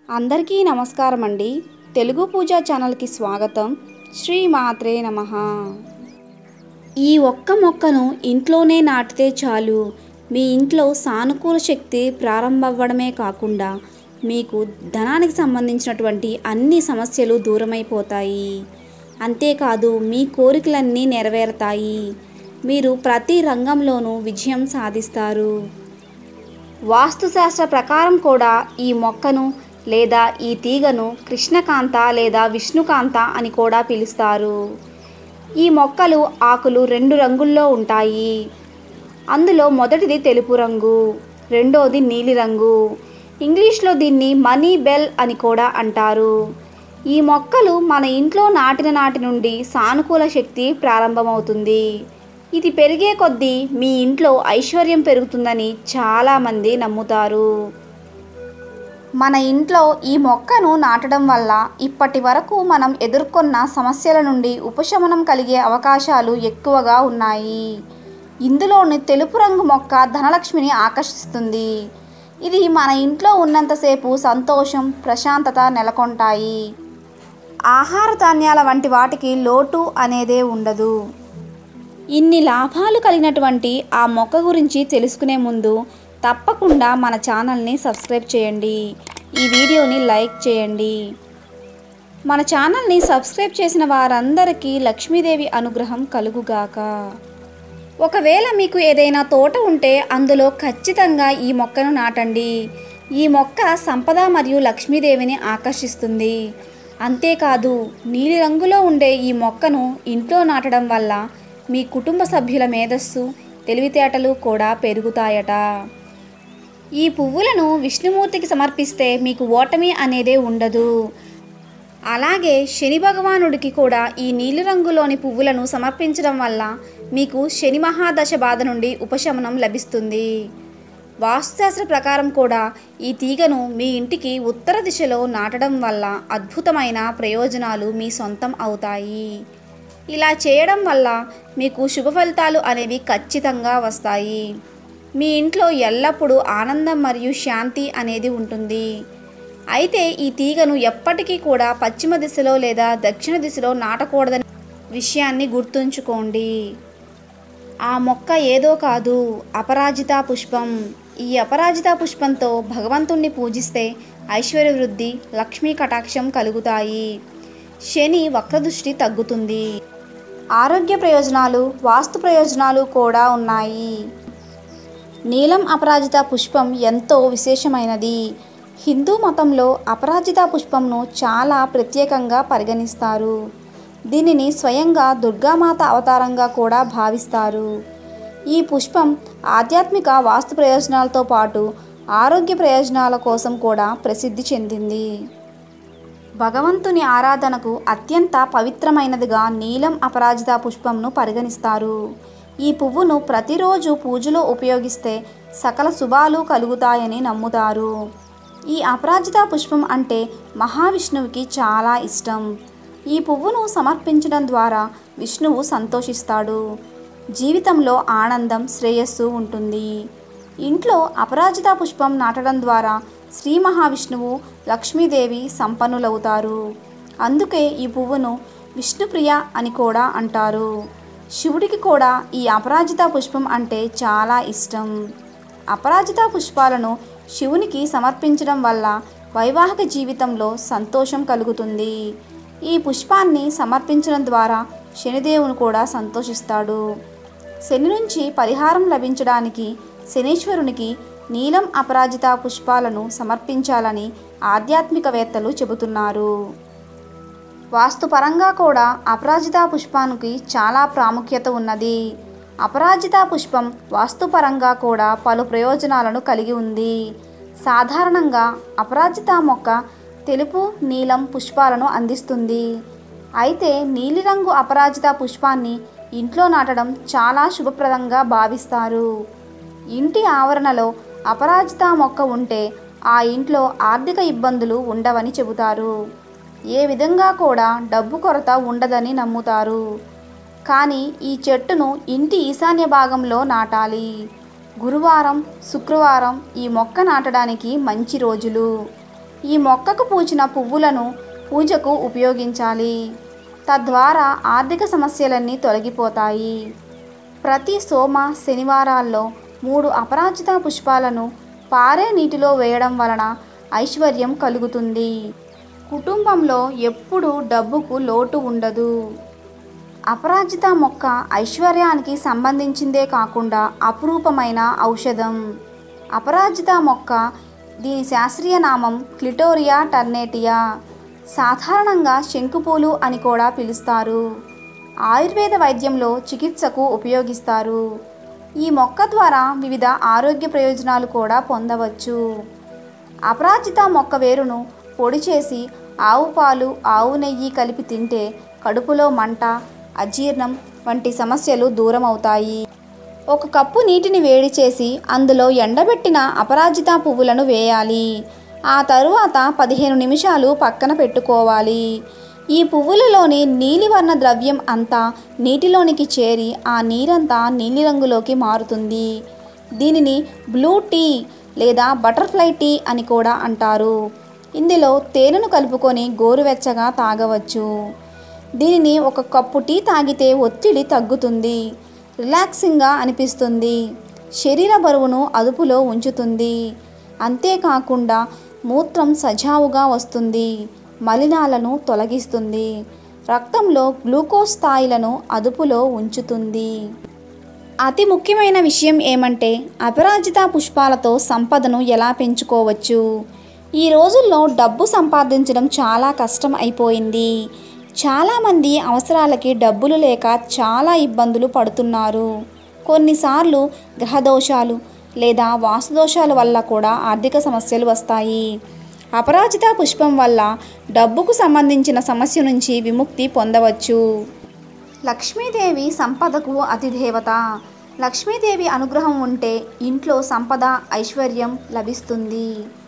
అందరికీ నమస్కారం అండి తెలుగు పూజా ఛానల్కి స్వాగతం శ్రీ మాత్రే నమ ఈ ఒక్క మొక్కను ఇంట్లోనే నాటితే చాలు మీ ఇంట్లో సానుకూల శక్తి ప్రారంభమవ్వడమే కాకుండా మీకు ధనానికి సంబంధించినటువంటి అన్ని సమస్యలు దూరమైపోతాయి అంతేకాదు మీ కోరికలన్నీ నెరవేరుతాయి మీరు ప్రతి రంగంలోనూ విజయం సాధిస్తారు వాస్తుశాస్త్ర ప్రకారం కూడా ఈ మొక్కను లేదా ఈ తీగను కృష్ణకాంత లేదా విష్ణుకాంత అని కూడా పిలుస్తారు ఈ మొక్కలు ఆకులు రెండు రంగుల్లో ఉంటాయి అందులో మొదటిది తెలుపు రంగు రెండోది నీలిరంగు ఇంగ్లీష్లో దీన్ని మనీ బెల్ అని కూడా అంటారు ఈ మొక్కలు మన ఇంట్లో నాటిన నాటి నుండి సానుకూల శక్తి ప్రారంభమవుతుంది ఇది పెరిగే కొద్దీ మీ ఇంట్లో ఐశ్వర్యం పెరుగుతుందని చాలామంది నమ్ముతారు మన ఇంట్లో ఈ మొక్కను నాటడం వల్ల ఇప్పటి వరకు మనం ఎదుర్కొన్న సమస్యల నుండి ఉపశమనం కలిగే అవకాశాలు ఎక్కువగా ఉన్నాయి ఇందులోని తెలుపు రంగు మొక్క ధనలక్ష్మిని ఆకర్షిస్తుంది ఇది మన ఇంట్లో ఉన్నంతసేపు సంతోషం ప్రశాంతత నెలకొంటాయి ఆహార ధాన్యాల వంటి వాటికి లోటు అనేదే ఉండదు ఇన్ని లాభాలు కలిగినటువంటి ఆ మొక్క గురించి తెలుసుకునే ముందు తప్పకుండా మన ఛానల్ని సబ్స్క్రైబ్ చేయండి ఈ వీడియోని లైక్ చేయండి మన ఛానల్ని సబ్స్క్రైబ్ చేసిన వారందరికీ లక్ష్మీదేవి అనుగ్రహం కలుగుగాక ఒకవేళ మీకు ఏదైనా తోట ఉంటే అందులో ఖచ్చితంగా ఈ మొక్కను నాటండి ఈ మొక్క సంపద మరియు లక్ష్మీదేవిని ఆకర్షిస్తుంది అంతేకాదు నీలిరంగులో ఉండే ఈ మొక్కను ఇంట్లో నాటడం వల్ల మీ కుటుంబ సభ్యుల మేధస్సు తెలివితేటలు కూడా పెరుగుతాయట ఈ పువ్వులను విష్ణుమూర్తికి సమర్పిస్తే మీకు ఓటమి అనేదే ఉండదు అలాగే శని భగవానుడికి కూడా ఈ నీలిరంగులోని పువ్వులను సమర్పించడం వల్ల మీకు శని మహాదశ బాధ నుండి ఉపశమనం లభిస్తుంది వాస్తుశాస్త్ర ప్రకారం కూడా ఈ తీగను మీ ఇంటికి ఉత్తర దిశలో నాటడం వల్ల అద్భుతమైన ప్రయోజనాలు మీ సొంతం అవుతాయి ఇలా చేయడం వల్ల మీకు శుభ ఫలితాలు అనేవి ఖచ్చితంగా వస్తాయి మీ ఇంట్లో ఎల్లప్పుడూ ఆనందం మరియు శాంతి అనేది ఉంటుంది అయితే ఈ తీగను ఎప్పటికీ కూడా పశ్చిమ దిశలో లేదా దక్షిణ దిశలో నాటకూడదని విషయాన్ని గుర్తుంచుకోండి ఆ మొక్క ఏదో కాదు అపరాజిత పుష్పం ఈ అపరాజిత పుష్పంతో భగవంతుణ్ణి పూజిస్తే ఐశ్వర్య వృద్ధి లక్ష్మీ కటాక్షం కలుగుతాయి శని వక్రదృష్టి తగ్గుతుంది ఆరోగ్య ప్రయోజనాలు వాస్తు ప్రయోజనాలు కూడా ఉన్నాయి నీలం అపరాజిత పుష్పం ఎంతో విశేషమైనది హిందూ మతంలో అపరాజిత పుష్పంను చాలా ప్రత్యేకంగా పరిగణిస్తారు దీనిని స్వయంగా దుర్గామాత అవతారంగా కూడా భావిస్తారు ఈ పుష్పం ఆధ్యాత్మిక వాస్తు ప్రయోజనాలతో పాటు ఆరోగ్య ప్రయోజనాల కోసం కూడా ప్రసిద్ధి చెందింది భగవంతుని ఆరాధనకు అత్యంత పవిత్రమైనదిగా నీలం అపరాజిత పుష్పంను పరిగణిస్తారు ఈ పువ్వును ప్రతిరోజు పూజలో ఉపయోగిస్తే సకల శుభాలు కలుగుతాయని నమ్ముతారు ఈ అపరాజిత పుష్పం అంటే మహావిష్ణువుకి చాలా ఇష్టం ఈ పువ్వును సమర్పించడం ద్వారా విష్ణువు సంతోషిస్తాడు జీవితంలో ఆనందం శ్రేయస్సు ఉంటుంది ఇంట్లో అపరాజిత పుష్పం నాటడం ద్వారా శ్రీ మహావిష్ణువు లక్ష్మీదేవి సంపన్నులవుతారు అందుకే ఈ పువ్వును విష్ణుప్రియ అని కూడా అంటారు శివుడికి కూడా ఈ అపరాజిత పుష్పం అంటే చాలా ఇష్టం అపరాజిత పుష్పాలను శివునికి సమర్పించడం వల్ల వైవాహిక జీవితంలో సంతోషం కలుగుతుంది ఈ పుష్పాన్ని సమర్పించడం ద్వారా శనిదేవుని కూడా సంతోషిస్తాడు శని నుంచి పరిహారం లభించడానికి శనీశ్వరునికి నీలం అపరాజిత పుష్పాలను సమర్పించాలని ఆధ్యాత్మికవేత్తలు చెబుతున్నారు వాస్తుపరంగా కూడా అపరాజిత పుష్పానికి చాలా ప్రాముఖ్యత ఉన్నది అపరాజిత పుష్పం వాస్తుపరంగా కూడా పలు ప్రయోజనాలను కలిగి ఉంది సాధారణంగా అపరాజిత మొక్క తెలుపు నీలం పుష్పాలను అందిస్తుంది అయితే నీలిరంగు అపరాజిత పుష్పాన్ని ఇంట్లో నాటడం చాలా శుభప్రదంగా భావిస్తారు ఇంటి ఆవరణలో అపరాజిత మొక్క ఉంటే ఆ ఇంట్లో ఆర్థిక ఇబ్బందులు ఉండవని చెబుతారు ఏ విధంగా కూడా డబ్బు కొరత ఉండదని నమ్ముతారు కానీ ఈ చెట్టును ఇంటి ఈశాన్య భాగంలో నాటాలి గురువారం శుక్రవారం ఈ మొక్క నాటడానికి మంచి రోజులు ఈ మొక్కకు పూచిన పువ్వులను పూజకు ఉపయోగించాలి తద్వారా ఆర్థిక సమస్యలన్నీ తొలగిపోతాయి ప్రతి సోమ శనివారాల్లో మూడు అపరాజిత పుష్పాలను పారే నీటిలో వేయడం వలన ఐశ్వర్యం కలుగుతుంది కుటుంబంలో ఎప్పుడూ డబ్బుకు లోటు ఉండదు అపరాజిత మొక్క ఐశ్వర్యానికి సంబంధించిందే కాకుండా అపురూపమైన ఔషధం అపరాజిత మొక్క దీని శాస్త్రీయ నామం క్లిటోరియా టర్నేటియా సాధారణంగా శంకుపూలు అని కూడా పిలుస్తారు ఆయుర్వేద వైద్యంలో చికిత్సకు ఉపయోగిస్తారు ఈ మొక్క ద్వారా వివిధ ఆరోగ్య ప్రయోజనాలు కూడా పొందవచ్చు అపరాజిత మొక్క వేరును పొడి చేసి ఆవు పాలు ఆవు నెయ్యి కలిపి తింటే కడుపులో మంట అజీర్ణం వంటి సమస్యలు దూరం అవుతాయి ఒక కప్పు నీటిని వేడి చేసి అందులో ఎండబెట్టిన అపరాజిత పువ్వులను వేయాలి ఆ తరువాత పదిహేను నిమిషాలు పక్కన పెట్టుకోవాలి ఈ పువ్వులలోని నీలివర్ణ ద్రవ్యం అంతా నీటిలోనికి చేరి ఆ నీరంతా నీలిరంగులోకి మారుతుంది దీనిని బ్లూ టీ లేదా బటర్ఫ్లై టీ అని కూడా అంటారు ఇందులో తేనెను కలుపుకొని గోరువెచ్చగా తాగవచ్చు దీనిని ఒక కప్పు టీ తాగితే ఒత్తిడి తగ్గుతుంది రిలాక్సింగ్గా అనిపిస్తుంది శరీర బరువును అదుపులో ఉంచుతుంది అంతేకాకుండా మూత్రం సజావుగా వస్తుంది మలినాలను తొలగిస్తుంది రక్తంలో గ్లూకోజ్ స్థాయిలను అదుపులో ఉంచుతుంది అతి ముఖ్యమైన విషయం ఏమంటే అపరాజిత పుష్పాలతో సంపదను ఎలా పెంచుకోవచ్చు ఈ రోజుల్లో డబ్బు సంపాదించడం చాలా కష్టం అయిపోయింది చాలామంది అవసరాలకి డబ్బులు లేక చాలా ఇబ్బందులు పడుతున్నారు కొన్నిసార్లు గ్రహదోషాలు లేదా వాస్తుదోషాల వల్ల కూడా ఆర్థిక సమస్యలు వస్తాయి అపరాజిత పుష్పం వల్ల డబ్బుకు సంబంధించిన సమస్య నుంచి విముక్తి పొందవచ్చు లక్ష్మీదేవి సంపదకు అతిదేవత లక్ష్మీదేవి అనుగ్రహం ఉంటే ఇంట్లో సంపద ఐశ్వర్యం లభిస్తుంది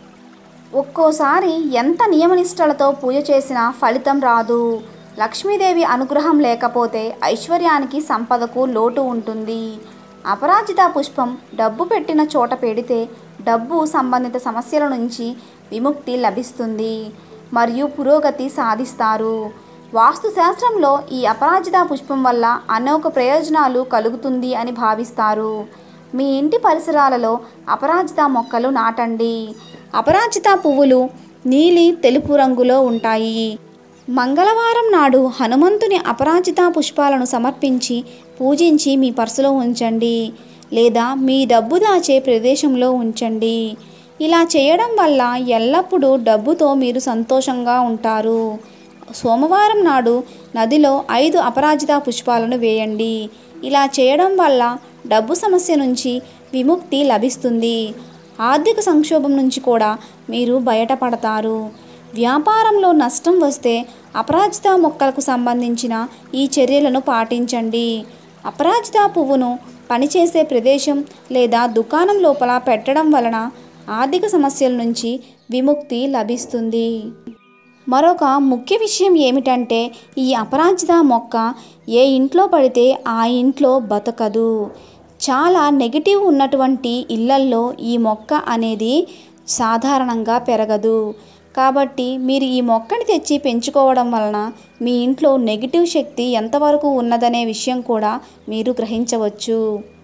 ఒక్కోసారి ఎంత నియమనిష్టలతో పూజ చేసినా ఫలితం రాదు లక్ష్మీదేవి అనుగ్రహం లేకపోతే ఐశ్వర్యానికి సంపదకు లోటు ఉంటుంది అపరాజిత పుష్పం డబ్బు పెట్టిన చోట పెడితే డబ్బు సంబంధిత సమస్యల నుంచి విముక్తి లభిస్తుంది మరియు పురోగతి సాధిస్తారు వాస్తుశాస్త్రంలో ఈ అపరాజిత పుష్పం వల్ల అనేక ప్రయోజనాలు కలుగుతుంది అని భావిస్తారు మీ ఇంటి పరిసరాలలో అపరాజిత మొక్కలు నాటండి అపరాజిత పువ్వులు నీలి తెలుపు రంగులో ఉంటాయి మంగళవారం నాడు హనుమంతుని అపరాజిత పుష్పాలను సమర్పించి పూజించి మీ పర్సులో ఉంచండి లేదా మీ డబ్బు దాచే ప్రదేశంలో ఉంచండి ఇలా చేయడం వల్ల ఎల్లప్పుడూ డబ్బుతో మీరు సంతోషంగా ఉంటారు సోమవారం నాడు నదిలో ఐదు అపరాజిత పుష్పాలను వేయండి ఇలా చేయడం వల్ల డబ్బు సమస్య నుంచి విముక్తి లభిస్తుంది ఆర్థిక సంక్షోభం నుంచి కూడా మీరు బయటపడతారు వ్యాపారంలో నష్టం వస్తే అపరాజిత మొక్కలకు సంబంధించిన ఈ చర్యలను పాటించండి అపరాజిత పువ్వును పనిచేసే ప్రదేశం లేదా దుకాణం లోపల పెట్టడం వలన ఆర్థిక సమస్యల నుంచి విముక్తి లభిస్తుంది మరొక ముఖ్య విషయం ఏమిటంటే ఈ అపరాజిత మొక్క ఏ ఇంట్లో పడితే ఆ ఇంట్లో బతకదు చాలా నెగిటివ్ ఉన్నటువంటి ఇళ్లల్లో ఈ మొక్క అనేది సాధారణంగా పెరగదు కాబట్టి మీరు ఈ మొక్కని తెచ్చి పెంచుకోవడం వలన మీ ఇంట్లో నెగిటివ్ శక్తి ఎంతవరకు ఉన్నదనే విషయం కూడా మీరు గ్రహించవచ్చు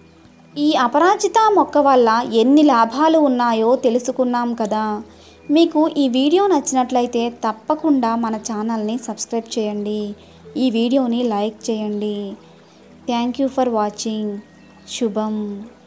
ఈ అపరాజిత మొక్క వల్ల ఎన్ని లాభాలు ఉన్నాయో తెలుసుకున్నాం కదా మీకు ఈ వీడియో నచ్చినట్లయితే తప్పకుండా మన ఛానల్ని సబ్స్క్రైబ్ చేయండి ఈ వీడియోని లైక్ చేయండి థ్యాంక్ యూ ఫర్ వాచింగ్ శుభం